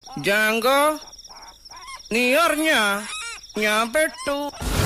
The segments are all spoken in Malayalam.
ജാങ്കോ നീ അറിഞ്ഞ ഞാൻ പെട്ടു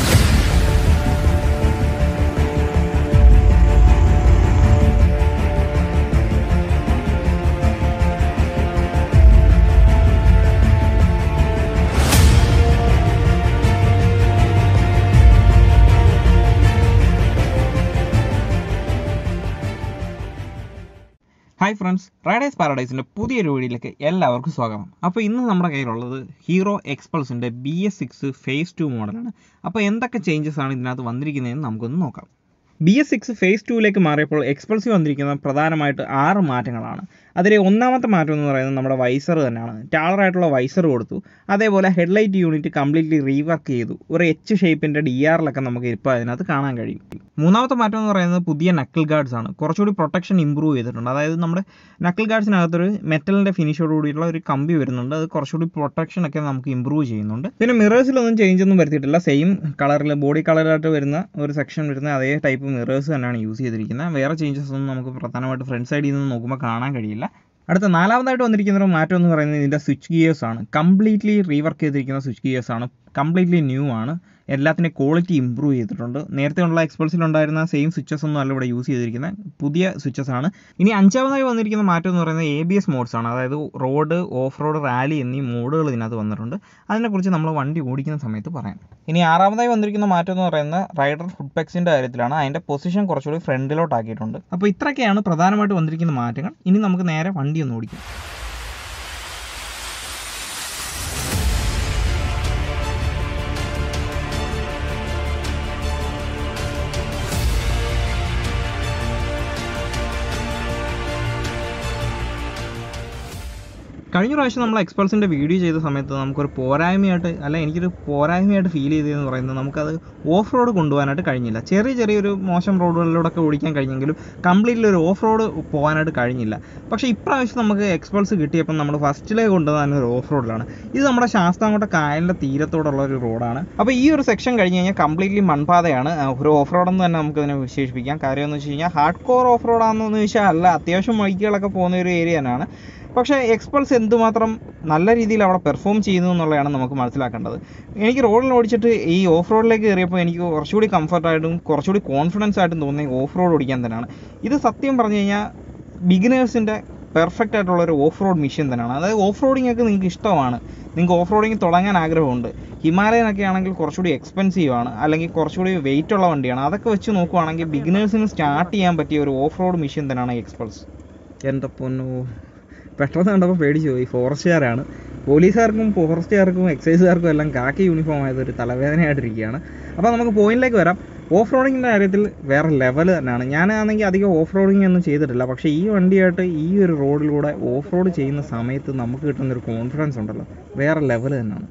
ഹായ് ഫ്രണ്ട്സ് റൈഡേഴ്സ് പാരഡൈസിൻ്റെ പുതിയൊരു വീഡിയോയിലേക്ക് എല്ലാവർക്കും സ്വാഗതം അപ്പോൾ ഇന്ന് നമ്മുടെ കയ്യിലുള്ളത് ഹീറോ എക്സ്പൾസിൻ്റെ B S six phase two മോഡലാണ് അപ്പോൾ എന്തൊക്കെ ചേഞ്ചസ് ആണ് ഇതിനകത്ത് വന്നിരിക്കുന്നതെന്ന് നമുക്കൊന്ന് നോക്കാം ബി എസ് സിക്സ് ഫേസ് ടുവിലേക്ക് മാറിയപ്പോൾ എക്സ്പൾസി വന്നിരിക്കുന്ന പ്രധാനമായിട്ട് ആറ് മാറ്റങ്ങളാണ് അതിലെ ഒന്നാമത്തെ മാറ്റം എന്ന് പറയുന്നത് നമ്മുടെ വൈസർ തന്നെയാണ് ടാളറായിട്ടുള്ള വൈസർ കൊടുത്തു അതേപോലെ ഹെഡ്ലൈറ്റ് യൂണിറ്റ് കംപ്ലീറ്റ്ലി റീവർക്ക് ചെയ്തു ഒരു എച്ച് ഷേപ്പിൻ്റെ ഡി ആറിലൊക്കെ നമുക്ക് ഇപ്പോൾ അതിനകത്ത് കാണാൻ കഴിയും മൂന്നാമത്തെ മാറ്റം എന്ന് പറയുന്നത് പുതിയ നക്കിൾ ഗാർഡ്സ് ആണ് കുറച്ചുകൂടി പ്രൊട്ടക്ഷൻ ഇമ്പ്രൂവ് ചെയ്തിട്ടുണ്ട് അതായത് നമ്മുടെ നക്കിൾ ഗാർഡ്സിനകത്തൊരു മെറ്റലിൻ്റെ ഫിനിഷോട് കൂടിയുള്ള ഒരു കമ്പി വരുന്നുണ്ട് അത് കുറച്ചുകൂടി പ്രൊട്ടക്ഷൻ ഒക്കെ നമുക്ക് ഇമ്പ്രൂവ് ചെയ്യുന്നുണ്ട് പിന്നെ മിറേഴ്സിലൊന്നും ചേഞ്ച് ഒന്നും വരുത്തിയിട്ടില്ല സെയിം കളറിൽ ബോഡി കളറായിട്ട് വരുന്ന ഒരു സെക്ഷൻ വരുന്ന അതേ ടൈപ്പ് മിറേഴ്സ് തന്നെയാണ് യൂസ് ചെയ്തിരിക്കുന്നത് വേറെ ചേഞ്ചസ് ഒന്നും നമുക്ക് പ്രധാനമായിട്ട് ഫ്രണ്ട് സൈഡിൽ നിന്ന് നോക്കുമ്പോൾ കാണാൻ കഴിയില്ല അടുത്ത നാലാമതായിട്ട് വന്നിരിക്കുന്ന ഒരു മാറ്റം എന്ന് പറയുന്നത് ഇതിൻ്റെ സ്വിച്ച് ഗിയേഴ്സ് ആണ് കംപ്ലീറ്റ്ലി റീവർക്ക് ചെയ്തിരിക്കുന്ന സ്വിച്ച് ഗിയേഴ്സ് ആണ് കംപ്ലീറ്റ്ലി ന്യൂ ആണ് എല്ലാത്തിൻ്റെ ക്വാളിറ്റി ഇമ്പ്രൂവ് ചെയ്തിട്ടുണ്ട് നേരത്തെ ഉള്ള എക്സ്പൾസിൽ ഉണ്ടായിരുന്ന സെയിം സ്വിച്ചസ് ഒന്നും അല്ല ഇവിടെ യൂസ് ചെയ്തിരിക്കുന്നത് പുതിയ സ്വിച്ചസ് ആണ് ഇനി അഞ്ചാമതായി വന്നിരിക്കുന്ന മാറ്റം എന്ന് പറയുന്നത് എ ബി എസ് മോഡ്സ് ആണ് അതായത് റോഡ് ഓഫ് റോഡ് റാലി എന്നീ മോഡുകൾ ഇതിനകത്ത് വന്നിട്ടുണ്ട് അതിനെക്കുറിച്ച് നമ്മൾ വണ്ടി ഓടിക്കുന്ന സമയത്ത് പറയാം ഇനി ആറാമതായി വന്നിരിക്കുന്ന മാറ്റം എന്ന് പറയുന്നത് റൈഡർ ഫുഡ് പെക്സിൻ്റെ കാര്യത്തിലാണ് അതിൻ്റെ പൊസിഷൻ കുറച്ചുകൂടി ഫ്രണ്ടിലോട്ട് ആക്കിയിട്ടുണ്ട് അപ്പോൾ ഇത്രയൊക്കെയാണ് പ്രധാനമായിട്ട് വന്നിരിക്കുന്ന മാറ്റങ്ങൾ ഇനി നമുക്ക് നേരെ വണ്ടി ഒന്ന് ഓടിക്കാം കഴിഞ്ഞ പ്രാവശ്യം നമ്മൾ എക്സ്പൾസിൻ്റെ വീഡിയോ ചെയ്ത സമയത്ത് നമുക്കൊരു പോരായ്മയായിട്ട് അല്ല എനിക്കൊരു പോരായ്മയായിട്ട് ഫീൽ ചെയ്തതെന്ന് പറയുന്നത് നമുക്കത് ഓഫ് റോഡ് കൊണ്ടുപോകാനായിട്ട് കഴിഞ്ഞില്ല ചെറിയ ചെറിയൊരു മോശം റോഡുകളിലൂടെയൊക്കെ ഓടിക്കാൻ കഴിഞ്ഞെങ്കിലും കംപ്ലീറ്റ്ലി ഒരു ഓഫ് റോഡ് പോകാനായിട്ട് കഴിഞ്ഞില്ല പക്ഷേ ഇപ്രാവശ്യം നമുക്ക് എക്സ്പൾസ് കിട്ടിയപ്പോൾ നമ്മൾ ഫസ്റ്റിലേ കൊണ്ടുവന്ന ഒരു ഓഫ് റോഡിലാണ് ഇത് നമ്മുടെ ശാസ്താംകോട്ട കായലിൻ്റെ തീരത്തോടുള്ള ഒരു റോഡാണ് അപ്പോൾ ഈ ഒരു സെക്ഷൻ കഴിഞ്ഞ് കഴിഞ്ഞാൽ കംപ്ലീറ്റ്ലി മൺപാതയാണ് ആ, ഒരു ഓഫ് റോഡെന്ന് തന്നെ നമുക്ക് ഇതിനെ വിശേഷിപ്പിക്കാം കാര്യം എന്ന് വെച്ച് കഴിഞ്ഞാൽ ഹാർഡ് കോർ ഓഫ് റോഡാണെന്ന് ചോദിച്ചാൽ അല്ല അത്യാവശ്യം ബൈക്കുകളൊക്കെ പോകുന്ന ഒരു ഏരിയ തന്നെയാണ് പക്ഷേ എക്സ്പൾസ് എന്തുമാത്രം നല്ല രീതിയിൽ അവിടെ പെർഫോം ചെയ്യുന്നു എന്നുള്ളതാണ് നമുക്ക് മനസ്സിലാക്കേണ്ടത് എനിക്ക് റോഡിൽ ഓടിച്ചിട്ട് ഈ ഓഫ് റോഡിലേക്ക് കയറിയപ്പോൾ എനിക്ക് കുറച്ചുകൂടി കംഫർട്ടായിട്ടും കുറച്ചുകൂടി കോൺഫിഡൻസ് ആയിട്ടും തോന്നി ഓഫ് റോഡ് ഓടിക്കാൻ തന്നെയാണ് ഇത് സത്യം പറഞ്ഞു കഴിഞ്ഞാൽ ബിഗിനേഴ്സിൻ്റെ പെർഫെക്റ്റ് ആയിട്ടുള്ള ഒരു ഓഫ് റോഡ് മിഷൻ തന്നെയാണ് അതായത് ഓഫ് റോഡിംഗ് ഒക്കെ നിങ്ങൾക്ക് ഇഷ്ടമാണ് നിങ്ങൾക്ക് ഓഫ് റോഡിങ് തുടങ്ങാൻ ആഗ്രഹമുണ്ട് ഹിമാലയനൊക്കെ ആണെങ്കിൽ കുറച്ചുകൂടി എക്സ്പെൻസീവ് ആണ് അല്ലെങ്കിൽ കുറച്ചുകൂടി വെയിറ്റ് ഉള്ള വണ്ടിയാണ് അതൊക്കെ വെച്ച് നോക്കുവാണെങ്കിൽ ബിഗിനേഴ്സിന് സ്റ്റാർട്ട് ചെയ്യാൻ പറ്റിയ ഒരു ഓഫ് റോഡ് മിഷൻ തന്നെയാണ് എക്സ്പൾസ് എൻ്റെ പൊന്നു പെട്ടെന്ന് കണ്ടപ്പോൾ പേടിച്ചു പോയി ഫോറസ്റ്റുകാരാണ് പോലീസുകാർക്കും ഫോറസ്റ്റുകാർക്കും എക്സൈസുകാർക്കും എല്ലാം കാക്കി യൂണിഫോം ആയത് ഒരു തലവേദനയായിട്ടിരിക്കുകയാണ് അപ്പോൾ നമുക്ക് പോയിന്റിലേക്ക് വരാം ഓഫ് റോഡിങ്ങിൻ്റെ കാര്യത്തിൽ വേറെ ലെവൽ തന്നെയാണ് ഞാനാണെങ്കിൽ അധികം ഓഫ് റോഡിങ് ഒന്നും ചെയ്തിട്ടില്ല പക്ഷേ ഈ വണ്ടിയായിട്ട് ഈ ഒരു റോഡിലൂടെ ഓഫ് റോഡ് ചെയ്യുന്ന സമയത്ത് നമുക്ക് കിട്ടുന്ന ഒരു കോൺഫിഡൻസ് ഉണ്ടല്ലോ വേറെ ലെവൽ തന്നെയാണ്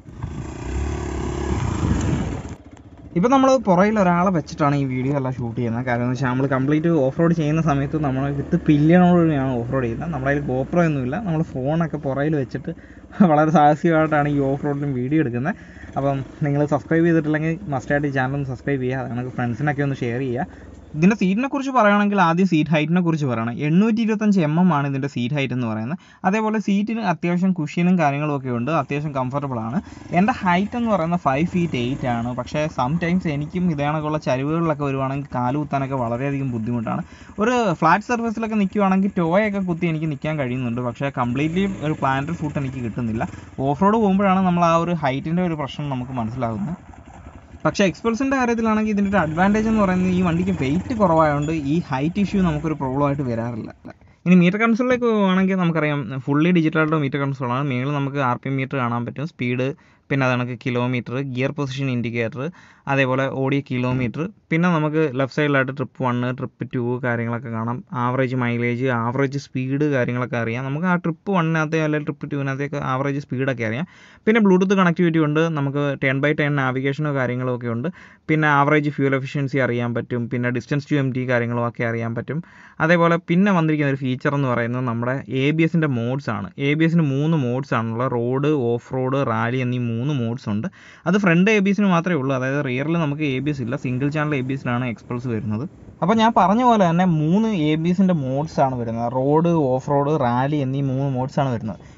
ഇപ്പം നമ്മൾ പുറകിൽ ഒരാളെ വെച്ചിട്ടാണ് ഈ വീഡിയോ എല്ലാം ഷൂട്ട് ചെയ്യുന്നത് കാരണം എന്ന് വെച്ചാൽ നമ്മൾ കംപ്ലീറ്റ് ഓഫ് റോഡ് ചെയ്യുന്ന സമയത്ത് നമ്മൾ വിത്ത് പില്ലിയനോടുകൂടിയാണ് ഓഫ് റോഡ് ചെയ്യുന്നത് നമ്മുടെ കയ്യിൽ ഗോപ്രോ ഒന്നുമില്ല നമ്മൾ ഫോണൊക്കെ പുറകിൽ വെച്ചിട്ട് വളരെ സാഹസികമായിട്ടാണ് ഈ ഓഫ് റോഡിലും വീഡിയോ എടുക്കുന്നത് അപ്പം നിങ്ങൾ സബ്സ്ക്രൈബ് ചെയ്തിട്ടില്ലെങ്കിൽ മസ്റ്റായിട്ട് ഈ ചാനൽ ഒന്ന് സബ്സ്ക്രൈബ് ചെയ്യുക നിങ്ങൾക്ക് ഫ്രണ്ട്സിനൊക്കെ ഒന്ന് ഷെയർ ചെയ്യുക ഇതിൻ്റെ സീറ്റിനെ കുറിച്ച് പറയുകയാണെങ്കിൽ ആദ്യം സീറ്റ് ഹൈറ്റിനെ കുറിച്ച് പറയണം എണ്ണൂറ്റി ഇരുപത്തഞ്ച് എം എം ആണ് ഇതിൻ്റെ സീറ്റ് ഹൈറ്റ് എന്ന് പറയുന്നത് അതേപോലെ സീറ്റിന് അത്യാവശ്യം കുഷ്യനും കാര്യങ്ങളും ഒക്കെ ഉണ്ട് അത്യാവശ്യം കംഫർട്ടബിൾ ആണ് എൻ്റെ ഹൈറ്റ് എന്ന് പറയുന്നത് ഫൈവ് ഫീറ്റ് എയ്റ്റ് ആണ് പക്ഷേ സം ടൈംസ് എനിക്കും ഇതേ കണക്കുള്ള ചരിവുകളിലൊക്കെ വരുവാണെങ്കിൽ കാല് കുത്താനൊക്കെ വളരെയധികം ബുദ്ധിമുട്ടാണ് ഒരു ഫ്ലാറ്റ് സർഫസിലൊക്കെ നിൽക്കുവാണെങ്കിൽ ടോയൊക്കെ കുത്തി എനിക്ക് നിൽക്കാൻ കഴിയുന്നുണ്ട് പക്ഷേ കംപ്ലീറ്റ്ലി ഒരു പ്ലാനറ്ററി ഫുട്ട് എനിക്ക് കിട്ടുന്നില്ല ഓഫ് റോഡ് പോകുമ്പോഴാണ് നമ്മൾ ആ ഒരു ഹൈറ്റിൻ്റെ ഒരു പ്രശ്നം നമുക്ക് മനസ്സിലാകുന്നത് പക്ഷേ എക്സ്പൾസിൻ്റെ കാര്യത്തിലാണെങ്കിൽ ഇതിൻ്റെ ഒരു അഡ്വാൻറ്റേജ് എന്ന് പറയുന്നത് ഈ വണ്ടിക്ക് വെയിറ്റ് കുറവായതുകൊണ്ട് ഈ ഹൈറ്റ് ഇഷ്യൂ നമുക്കൊരു പ്രോബ്ലം ആയിട്ട് വരാറില്ല ഇനി മീറ്റർ കൺസോളിലേക്ക് പോവുകയാണെങ്കിൽ നമുക്കറിയാം ഫുള്ളി ഡിജിറ്റലായിട്ട് മീറ്റർ കൺസോളാണ് മേളിൽ നമുക്ക് ആർ പി എം മീറ്റർ കാണാൻ പറ്റും സ്പീഡ് പിന്നെ അത് കണക്ക് കിലോമീറ്റർ ഗിയർ പൊസിഷൻ ഇൻഡിക്കേറ്റർ അതേപോലെ ഓടിയ കിലോമീറ്റർ പിന്നെ നമുക്ക് ലെഫ്റ്റ് സൈഡിലായിട്ട് ട്രിപ്പ് വണ്ണ് ട്രിപ്പ് ടു കാര്യങ്ങളൊക്കെ കാണാം ആവറേജ് മൈലേജ് ആവറേജ് സ്പീഡ് കാര്യങ്ങളൊക്കെ അറിയാം നമുക്ക് ആ ട്രിപ്പ് വണ്ണിനകത്തെ അല്ലെങ്കിൽ ട്രിപ്പ് ടുവിനകത്തേക്ക് ആവറേജ് സ്പീഡൊക്കെ അറിയാം പിന്നെ ബ്ലൂടൂത്ത് കണക്ടിവിറ്റി ഉണ്ട് നമുക്ക് ടെൻ ബൈ ടെൻ നാവിഗേഷനോ കാര്യങ്ങളോ ഒക്കെ ഉണ്ട് പിന്നെ ആവറേജ് ഫ്യൂൽ എഫിഷ്യൻസി അറിയാൻ പറ്റും പിന്നെ ഡിസ്റ്റൻസ് ടു എം ടി കാര്യങ്ങളും ഒക്കെ അറിയാൻ പറ്റും അതേപോലെ പിന്നെ വന്നിരിക്കുന്ന ഒരു ഫീച്ചർ എന്ന് പറയുന്നത് നമ്മുടെ എ ബി എസിൻ്റെ മോഡ്സ് ആണ് എ ബി എസിന് മൂന്ന് മോഡ്സ് ആണുള്ളത് റോഡ് ഓഫ് റോഡ് റാലി എന്നീ മൂന്ന് മോഡ്സ് ഉണ്ട് അത് ഫ്രണ്ട് എ ബി എസിന് മാത്രമേ ഉള്ളൂ അതായത് റിയറിൽ നമുക്ക് എ ബി എസ് ഇല്ല സിംഗിൾ ചാനൽ എ ബി എസിലാണ് എക്സ്പൾസ് വരുന്നത് അപ്പോൾ ഞാൻ പറഞ്ഞ പോലെ തന്നെ മൂന്ന് എ ബി എസിൻ്റെ മോഡ്സ് ആണ് വരുന്നത് റോഡ് ഓഫ് റോഡ് റാലി എന്നീ മൂന്ന് മോഡ്സ് ആണ് വരുന്നത്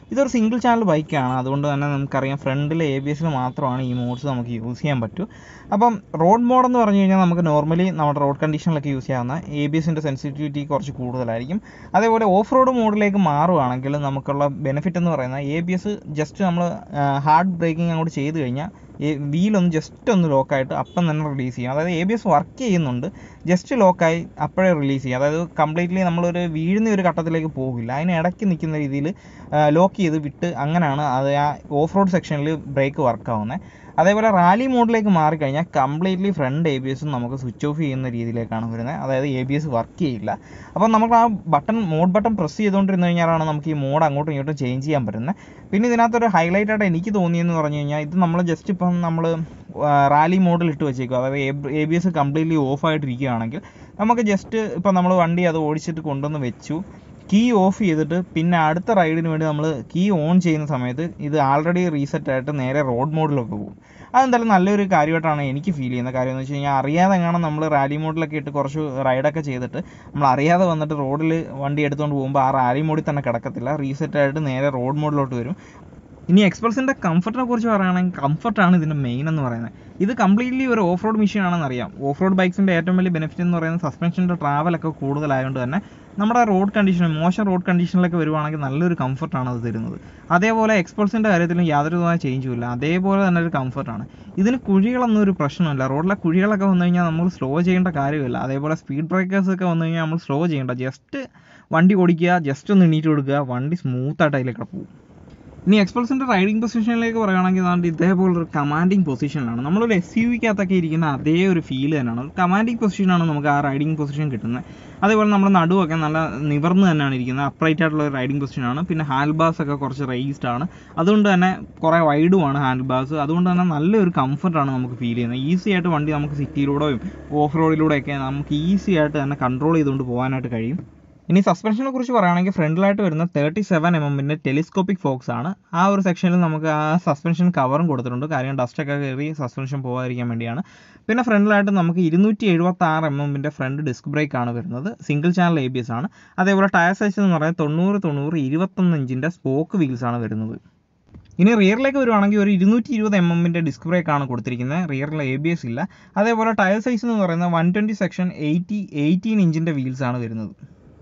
ഇതൊരു സിംഗിൾ ചാനൽ ബൈക്കാണ് അതുകൊണ്ട് തന്നെ നമുക്കറിയാം ഫ്രണ്ടിലെ എ ബി എസിൽ മാത്രമാണ് ഈ മോഡ്സ് നമുക്ക് യൂസ് ചെയ്യാൻ പറ്റൂ അപ്പം റോഡ് മോഡ് എന്ന് പറഞ്ഞു കഴിഞ്ഞാൽ നമുക്ക് നോർമലി നമ്മുടെ റോഡ് കണ്ടീഷനിലൊക്കെ യൂസ് ചെയ്യാവുന്ന എ ബി എസിൻ്റെ സെൻസിറ്റിവിറ്റി കുറച്ച് കൂടുതലായിരിക്കും അതേപോലെ ഓഫ് റോഡ് മോഡിലേക്ക് മാറുവാണെങ്കിൽ നമുക്കുള്ള ബെനിഫിറ്റ് എന്ന് പറയുന്നത് എ ബി എസ് ജസ്റ്റ് നമ്മൾ ഹാർഡ് ബ്രേക്കിംഗ് അങ്ങോട്ട് ചെയ്ത് കഴിഞ്ഞാൽ വീലൊന്ന് ജസ്റ്റ് ഒന്ന് ലോക്കായിട്ട് അപ്പം തന്നെ റിലീസ് ചെയ്യും അതായത് എ ബി എസ് വർക്ക് ചെയ്യുന്നുണ്ട് ജസ്റ്റ് ലോക്കായി അപ്പോഴേ റിലീസ് ചെയ്യും അതായത് കംപ്ലീറ്റ്ലി നമ്മളൊരു വീഴുന്ന ഒരു ഘട്ടത്തിലേക്ക് പോകില്ല അതിന് ഇടയ്ക്ക് നിൽക്കുന്ന രീതിയിൽ ലോക്ക് ചെയ്ത് വിട്ട് അങ്ങനെയാണ് അത് ആ ഓഫ് റോഡ് സെക്ഷനിൽ ബ്രേക്ക് വർക്ക് ആവുന്നത് അതേപോലെ റാലി മോഡിലേക്ക് മാറിക്കഴിഞ്ഞാൽ കംപ്ലീറ്റ്ലി ഫ്രണ്ട് എ ബി എസും നമുക്ക് സ്വിച്ച് ഓഫ് ചെയ്യുന്ന രീതിയിലേക്കാണ് വരുന്നത് അതായത് എ ബി എസ് വർക്ക് ചെയ്യില്ല അപ്പോൾ നമുക്ക് ആ ബട്ടൺ മോഡ് ബട്ടൺ പ്രസ് ചെയ്തുകൊണ്ടിരുന്ന് കഴിഞ്ഞാലാണ് നമുക്ക് ഈ മോഡ് അങ്ങോട്ടും ഇങ്ങോട്ടും ചേഞ്ച് ചെയ്യാൻ പറ്റുന്നത് പിന്നെ ഇതിനകത്തൊരു ഹൈലൈറ്റ് ആയിട്ട് എനിക്ക് തോന്നിയെന്ന് പറഞ്ഞു കഴിഞ്ഞാൽ ഇത് നമ്മൾ ജസ്റ്റ് ഇപ്പം നമ്മൾ റാലി മോഡിൽ ഇട്ട് വെച്ചേക്കും അതായത് A B S completely off ആയിട്ടിരിക്കുകയാണെങ്കിൽ നമുക്ക് ജസ്റ്റ് ഇപ്പം നമ്മൾ വണ്ടി അത് ഓടിച്ചിട്ട് കൊണ്ടുവന്ന് വെച്ചു കീ ഓഫ് ചെയ്തിട്ട് പിന്നെ അടുത്ത റൈഡിന് വേണ്ടി നമ്മൾ കീ ഓൺ ചെയ്യുന്ന സമയത്ത് ഇത് ആൾറെഡി റീസെറ്റ് ആയിട്ട് നേരെ റോഡ് മോഡിലൊക്കെ പോകും അതെന്തായാലും നല്ലൊരു കാര്യമായിട്ടാണ് എനിക്ക് ഫീൽ ചെയ്യുന്നത് കാര്യം എന്ന് വെച്ച് കഴിഞ്ഞാൽ അറിയാതെ എങ്ങനെ നമ്മൾ റാലി മോഡിലൊക്കെ ഇട്ട് കുറച്ച് റൈഡൊക്കെ ചെയ്തിട്ട് നമ്മൾ അറിയാതെ വന്നിട്ട് റോഡിൽ വണ്ടി എടുത്തുകൊണ്ട് പോകുമ്പോൾ ആ റാലി മോഡിൽ തന്നെ കിടക്കത്തില്ല റീസെറ്റ് ആയിട്ട് നേരെ റോഡ് മോഡിലോട്ട് വരും ഇനി എക്സ്പ്രസിൻ്റെ കംഫർട്ടിനെ കുറിച്ച് പറയുകയാണെങ്കിൽ കംഫർട്ടാണ് ഇതിൻ്റെ മെയിൻ എന്ന് പറയുന്നത് ഇത് കംപ്ലീറ്റ്ലി ഒരു ഓഫ് റോഡ് മെഷീൻ ആണെന്ന് അറിയാം ഓഫ് റോഡ് ബൈക്സിൻ്റെ ഏറ്റവും വലിയ ബെനിഫിറ്റ് എന്ന് പറയുന്നത് സസ്പെൻഷൻ്റെ ട്രാവലൊക്കെ കൂടുതലായതുകൊണ്ട് തന്നെ നമ്മുടെ റോഡ് കണ്ടീഷൻ മോശം റോഡ് കണ്ടീഷനിലൊക്കെ വരുവാണെങ്കിൽ നല്ലൊരു കംഫർട്ടാണ് അത് തരുന്നത് അതേപോലെ എക്സ്പൾസിൻ്റെ കാര്യത്തിലും യാതൊരു വിധമായ ചേഞ്ചും ഇല്ല അതേപോലെ തന്നെ ഒരു കംഫർട്ടാണ് ഇതിന് കുഴികളൊന്നും ഒരു പ്രശ്നമില്ല റോഡിലെ കുഴികളൊക്കെ വന്നു കഴിഞ്ഞാൽ നമ്മൾ സ്ലോ ചെയ്യേണ്ട കാര്യമില്ല അതേപോലെ സ്പീഡ് ബ്രേക്കേഴ്സ് ഒക്കെ വന്നു കഴിഞ്ഞാൽ നമ്മൾ സ്ലോ ചെയ്യേണ്ട ജസ്റ്റ് വണ്ടി ഓടിക്കുക ജസ്റ്റ് ഒന്ന് എണീറ്റ് കൊടുക്കുക വണ്ടി സ്മൂത്തായിട്ട് അതിലേക്ക് പോകും ഇനി എക്സ്പൾസിൻ്റെ റൈഡിംഗ് പൊസിഷനിലേക്ക് പറയുകയാണെങ്കിൽ അതാണ്ട് ഇതേപോലൊരു കമാൻഡിങ് പൊസിഷനിലാണ് നമ്മളൊരു എസ് യു വിക്കകത്തൊക്കെ ഇരിക്കുന്ന അതേ ഒരു ഫീൽ തന്നെയാണ് ഒരു കമാൻഡിങ് പൊസിഷനാണ് നമുക്ക് ആ റൈഡിംഗ് പൊസിഷൻ കിട്ടുന്നത് അതേപോലെ നമ്മുടെ നടുവൊക്കെ നല്ല നിവർന്ന് തന്നെയാണ് ഇരിക്കുന്നത് അപ്രൈറ്റ് ആയിട്ടുള്ള ഒരു റൈഡിംഗ് പൊസിഷനാണ് പിന്നെ ഹാൻഡ് ബാസ് ഒക്കെ കുറച്ച് റേസ്ഡ് ആണ് അതുകൊണ്ട് തന്നെ കുറേ വൈഡുമാണ് ഹാൻഡ് ബാസ് അതുകൊണ്ട് തന്നെ നല്ലൊരു കംഫർട്ടാണ് നമുക്ക് ഫീൽ ചെയ്യുന്നത് ഈസി ആയിട്ട് വണ്ടി നമുക്ക് സിറ്റിയിലൂടെയും ഓഫ് റോഡിലൂടെയൊക്കെ നമുക്ക് ഈസി ആയിട്ട് തന്നെ കൺട്രോൾ ചെയ്തുകൊണ്ട് പോകാനായിട്ട് കഴിയും ഇനി സസ്പെൻഷനെ കുറിച്ച് പറയുകയാണെങ്കിൽ ഫ്രണ്ടിലായിട്ട് വരുന്ന തേർട്ടി സെവൻ എം എമ്മിൻ്റെ ടെലിസ്കോപ്പിക് ഫോക്സ് ആണ് ആ ഒരു സെക്ഷനിൽ നമുക്ക് ആ സസ്പെൻഷൻ കവറും കൊടുത്തിട്ടുണ്ട് കാര്യം ഡസ്റ്റൊക്കെ കയറി സസ്പെൻഷൻ പോകാതിരിക്കാൻ വേണ്ടിയാണ് പിന്നെ ഫ്രണ്ടിലായിട്ട് നമുക്ക് ഇരുന്നൂറ്റി എഴുപത്തി ആറ് എം എമ്മിൻ്റെ ഫ്രണ്ട് ഡിസ്ക് ബ്രേക്ക് ആണ് വരുന്നത് single channel A B S ആണ് അതേപോലെ ടയർ സൈസ് എന്ന് പറയുന്നത് തൊണ്ണൂറ് തൊണ്ണൂറ് ഇരുപത്തൊന്ന് ഇഞ്ചിൻ്റെ സ്പോക്ക് വീൽസ് ആണ് വരുന്നത് ഇനി റിയറിലേക്ക് വരുവാണെങ്കിൽ ഒരു ഇരുന്നൂറ്റി ഇരുപത് എം എമ്മിൻ്റെ ഡിസ്ക് ബ്രേക്ക് ആണ് കൊടുത്തിരിക്കുന്നത് റിയറിൽ എ ബി എസ് ഇല്ല അതേപോലെ ടയർ സൈസ് എന്ന് പറയുന്നത് one twenty section eighty eighteen ഇഞ്ചിൻ്റെ വീൽസ് ആണ് വരുന്നത്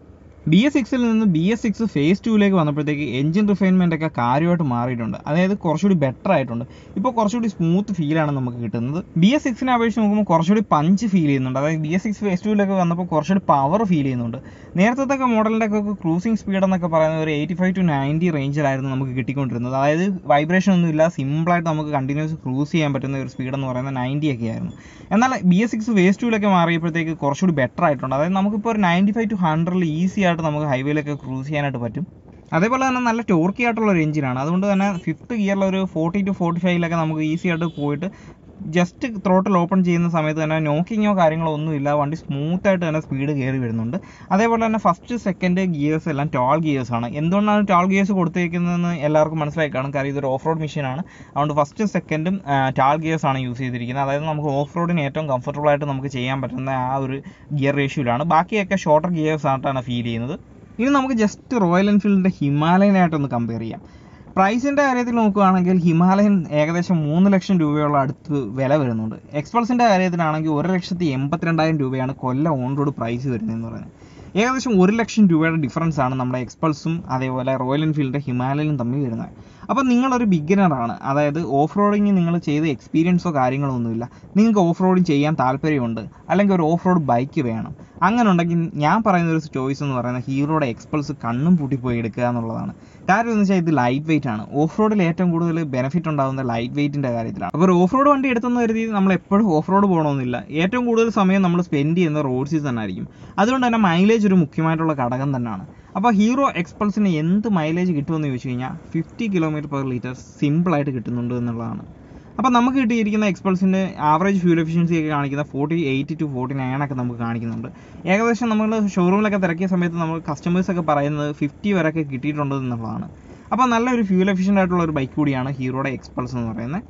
ബി എസ് സിക്സിൽ നിന്ന് ബി എസ് സിക്സ് ഫേസ് ടൂവിലേക്ക് വന്നപ്പോഴത്തേക്ക് എഞ്ചിൻ റിഫൈൻമെൻ്റ് ഒക്കെ കാര്യമായിട്ട് മാറിയിട്ടുണ്ട് അതായത് കുറച്ചുകൂടി ബെറ്റർ ആയിട്ടുണ്ട് ഇപ്പോൾ കുറച്ചുകൂടി സ്മൂത്ത് ഫീലാണ് നമുക്ക് കിട്ടുന്നത് ബി എസ് സിക്സിനെ അപേക്ഷിച്ച് നോക്കുമ്പോൾ കുറച്ചുകൂടി പഞ്ച് ഫീൽ ചെയ്യുന്നുണ്ട് അതായത് ബി എസ് സിക്സ് ഫേസ് ടൂവിലൊക്കെ വന്നപ്പോൾ കുറച്ചുകൂടി പവർ ഫീൽ ചെയ്യുന്നുണ്ട് നേരത്തെ മോഡലിൻ്റെ ഒക്കെ ക്രൂസിംഗ് സ്പീഡ് എന്നൊക്കെ പറയുന്നത് ഒരു എയ്റ്റി ഫൈവ് ടു നയൻറ്റി റേഞ്ചിലായിരുന്നു നമുക്ക് കിട്ടിക്കൊണ്ടിരുന്നത് അതായത് വൈബ്രേഷൻ ഒന്നും ഇല്ല സിമ്പിളായിട്ട് നമുക്ക് കണ്ടിന്യൂസ് ക്രൂസ് ചെയ്യാൻ പറ്റുന്ന ഒരു സ്പീഡ് എന്ന് പറയുന്നത് നയൻറ്റി ഒക്കെ ആയിരുന്നു എന്നാൽ ബി എസ് സിക്സ് ഫേസ് ടൂവിലൊക്കെ മാറിയപ്പോഴത്തേക്ക് കുറച്ചുകൂടി ബെറ്റർ ആയിട്ടുണ്ട് അതായത് നമുക്കിപ്പോൾ ഒരു നയൻറ്റി ഫൈവ് ടു ഹൺഡ്രഡിൽ ഈസി ആയിട്ട് നമുക്ക് ഹൈവേയിലൊക്കെ ക്രൂസ് ചെയ്യാനായിട്ട് പറ്റും അതേപോലെ തന്നെ നല്ല ടോർക്കി ആയിട്ടുള്ള ഒരു എഞ്ചിനാണ് അതുകൊണ്ട് തന്നെ ഫിഫ്ത്ത് ഗിയറിൽ ഒരു ഫോർട്ടി ടു ഫോർട്ടി ഫൈവിലൊക്കെ നമുക്ക് ഈസി ആയിട്ട് പോയിട്ട് ജസ്റ്റ് ത്രോട്ടിൽ ഓപ്പൺ ചെയ്യുന്ന സമയത്ത് തന്നെ നോക്കിങ്ങോ കാര്യങ്ങളോ ഒന്നുമില്ല വണ്ടി സ്മൂത്ത് ആയിട്ട് തന്നെ സ്പീഡ് കയറി വരുന്നുണ്ട് അതേപോലെ തന്നെ ഫസ്റ്റ് സെക്കൻഡ് ഗിയേഴ്സ് എല്ലാം ടാൾ ഗിയേഴ്സ് ആണ് എന്തുകൊണ്ടാണ് ടാൾ ഗിയേഴ്സ് കൊടുത്തേക്കുന്നതെന്ന് എല്ലാവർക്കും മനസ്സിലായി കാണും കാര്യം ഇതൊരു ഓഫ് റോഡ് മെഷീനാണ് അതുകൊണ്ട് ഫസ്റ്റ് സെക്കൻഡും ടാൾ ഗിയേഴ്സ് ആണ് യൂസ് ചെയ്തിരിക്കുന്നത് അതായത് നമുക്ക് ഓഫ് റോഡിന് ഏറ്റവും കംഫർട്ടബിൾ ആയിട്ട് നമുക്ക് ചെയ്യാൻ പറ്റുന്ന ആ ഒരു ഗിയർ റേഷ്യോയിലാണ് ബാക്കിയൊക്കെ ഷോർട്ടർ ഗിയേഴ്സ് ആയിട്ടാണ് ഫീൽ ചെയ്യുന്നത് ഇനി നമുക്ക് ജസ്റ്റ് റോയൽ എൻഫീൽഡിൻ്റെ ഹിമാലയനായിട്ടൊന്ന് കമ്പയർ ചെയ്യാം പ്രൈസിൻ്റെ കാര്യത്തിൽ നോക്കുകയാണെങ്കിൽ ഹിമാലയൻ ഏകദേശം മൂന്ന് ലക്ഷം രൂപയോളം അടുത്ത് വില വരുന്നുണ്ട് എക്സ്പൾസിൻ്റെ കാര്യത്തിലാണെങ്കിൽ ഒരു ലക്ഷത്തി എൺപത്തിരണ്ടായിരം രൂപയാണ് കൊല്ലം ഓൺ റോഡ് പ്രൈസ് വരുന്നതെന്ന് പറയുന്നത് ഏകദേശം ഒരു ലക്ഷം രൂപയുടെ ഡിഫറൻസ് ആണ് നമ്മുടെ എക്സ്പൾസും അതേപോലെ റോയൽ എൻഫീൽഡിൻ്റെ ഹിമാലയനും തമ്മിൽ വരുന്നത് അപ്പോൾ നിങ്ങളൊരു ബിഗിനറാണ് അതായത് ഓഫ് റോഡിങ് നിങ്ങൾ ചെയ്ത എക്സ്പീരിയൻസോ കാര്യങ്ങളോ ഒന്നുമില്ല നിങ്ങൾക്ക് ഓഫ് റോഡിങ് ചെയ്യാൻ താല്പര്യമുണ്ട് അല്ലെങ്കിൽ ഒരു ഓഫ് റോഡ് ബൈക്ക് വേണം അങ്ങനെ ഉണ്ടെങ്കിൽ ഞാൻ പറയുന്ന ഒരു ചോയ്സ് എന്ന് പറയുന്നത് ഹീറോയുടെ എക്സ്പൾസ് കണ്ണും പൂട്ടിപ്പോയി എടുക്കുക എന്നുള്ളതാണ് കാര്യം എന്ന് വെച്ചാൽ ഇത് ലൈറ്റ് വെയിറ്റ് ആണ് ഓഫ് റോഡിൽ ഏറ്റവും കൂടുതൽ ബെനിഫിറ്റ് ഉണ്ടാകുന്ന ലൈറ്റ് വെയിറ്റിൻ്റെ കാര്യത്തിലാണ് അപ്പോൾ ഓഫ് റോഡ് വണ്ടി എടുത്തെന്ന് കരുതി നമ്മൾ എപ്പോഴും ഓഫ് റോഡ് പോകണമെന്നില്ല ഏറ്റവും കൂടുതൽ സമയം നമ്മൾ സ്പെൻഡ് ചെയ്യുന്ന റോഡ് സീസൺ ആയിരിക്കും അതുകൊണ്ട് തന്നെ മൈലേജ് ഒരു മുഖ്യമായിട്ടുള്ള ഘടകം തന്നെയാണ് അപ്പോൾ ഹീറോ എക്സ്പൾസിന് എന്ത് മൈലേജ് കിട്ടുമെന്ന് ചോദിച്ചു കഴിഞ്ഞാൽ ഫിഫ്റ്റി കിലോമീറ്റർ പെർ ലിറ്റർ സിമ്പിളായിട്ട് കിട്ടുന്നുണ്ട് എന്നുള്ളതാണ് അപ്പോൾ നമുക്ക് കിട്ടിയിരിക്കുന്ന എക്സ്പൾസിൻ്റെ ആവറേജ് ഫ്യൂൽ എഫിഷ്യൻസി ഒക്കെ കാണിക്കുന്ന forty eighty to forty nine ഒക്കെ നമുക്ക് കാണിക്കുന്നുണ്ട് ഏകദേശം നമ്മൾ ഷോറൂമിലൊക്കെ തിരക്കിയ സമയത്ത് നമ്മൾ കസ്റ്റമേഴ്സ് ഒക്കെ പറയുന്നത് ഫിഫ്റ്റി വരെയൊക്കെ കിട്ടിയിട്ടുണ്ട് എന്നുള്ളതാണ് അപ്പോൾ നല്ലൊരു ഫ്യൂൽ എഫിഷ്യൻ്റ് ആയിട്ടുള്ള ഒരു ബൈക്ക് കൂടിയാണ് ഹീറോയുടെ എക്സ്പൾസ് എന്ന് പറയുന്നത്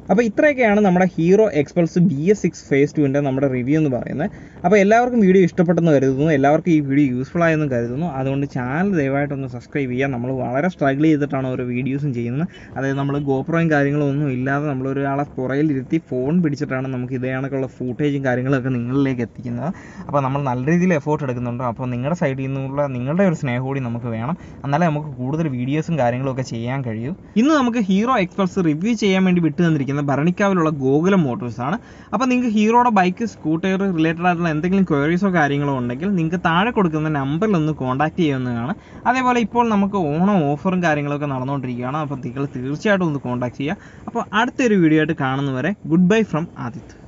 അപ്പോൾ ഇത്രയൊക്കെയാണ് നമ്മുടെ Hero Xpulse B S six phase ടുവിൻ്റെ നമ്മുടെ റിവ്യൂ എന്ന് പറയുന്നത് അപ്പോൾ എല്ലാവർക്കും വീഡിയോ ഇഷ്ടപ്പെട്ടെന്ന് കരുതുന്നു എല്ലാവർക്കും ഈ വീഡിയോ യൂസ്ഫുൾ ആയെന്ന് കരുതുന്നു അതുകൊണ്ട് ചാനൽ ദയവായിട്ടൊന്ന് സബ്സ്ക്രൈബ് ചെയ്യുക നമ്മൾ വളരെ സ്ട്രഗിൾ ചെയ്തിട്ടാണ് ഓരോ വീഡിയോസും ചെയ്യുന്നത് അതായത് നമ്മൾ ഗോപ്രോയും കാര്യങ്ങളും ഒന്നും ഇല്ലാതെ നമ്മൾ ഒരാളെ പുറയിലിരുത്തി ഫോൺ പിടിച്ചിട്ടാണ് നമുക്ക് ഇതേ കണക്കുള്ള ഫൂട്ടേജും കാര്യങ്ങളൊക്കെ നിങ്ങളിലേക്ക് എത്തിക്കുന്നത് അപ്പോൾ നമ്മൾ നല്ല രീതിയിൽ എഫോർട്ട് എടുക്കുന്നുണ്ട് അപ്പോൾ നിങ്ങളുടെ സൈഡിൽ നിന്നുള്ള നിങ്ങളുടെ ഒരു സ്നേഹം കൂടി നമുക്ക് വേണം എന്നാലേ നമുക്ക് കൂടുതൽ വീഡിയോസും കാര്യങ്ങളും ഒക്കെ ചെയ്യാൻ കഴിയൂ ഇന്ന് നമുക്ക് ഹീറോ എക്സ്പൾസ് റിവ്യൂ ചെയ്യാൻ വേണ്ടി വിട്ടു തന്നിരിക്കുന്ന ഭരണിക്കാവിലുള്ള ഗോകുലം മോട്ടോഴ്സ് ആണ് അപ്പോൾ നിങ്ങൾക്ക് ഹീറോയുടെ ബൈക്ക് സ്കൂട്ടർ റിലേറ്റഡ് ആയിട്ടുള്ള എന്തെങ്കിലും ക്വയറീസോ കാര്യങ്ങളോ ഉണ്ടെങ്കിൽ നിങ്ങൾക്ക് താഴെ കൊടുക്കുന്ന നമ്പറിൽ ഒന്ന് കോൺടാക്ട് ചെയ്യാവുന്നതാണ് അതേപോലെ ഇപ്പോൾ നമുക്ക് ഓണം ഓഫറും കാര്യങ്ങളൊക്കെ നടന്നുകൊണ്ടിരിക്കുകയാണ് അപ്പോൾ നിങ്ങൾ തീർച്ചയായിട്ടും ഒന്ന് കോൺടാക്ട് ചെയ്യുക അപ്പോൾ അടുത്തൊരു വീഡിയോ ആയിട്ട് കാണുന്നവരെ ഗുഡ് ബൈ ഫ്രം ആദിത്യ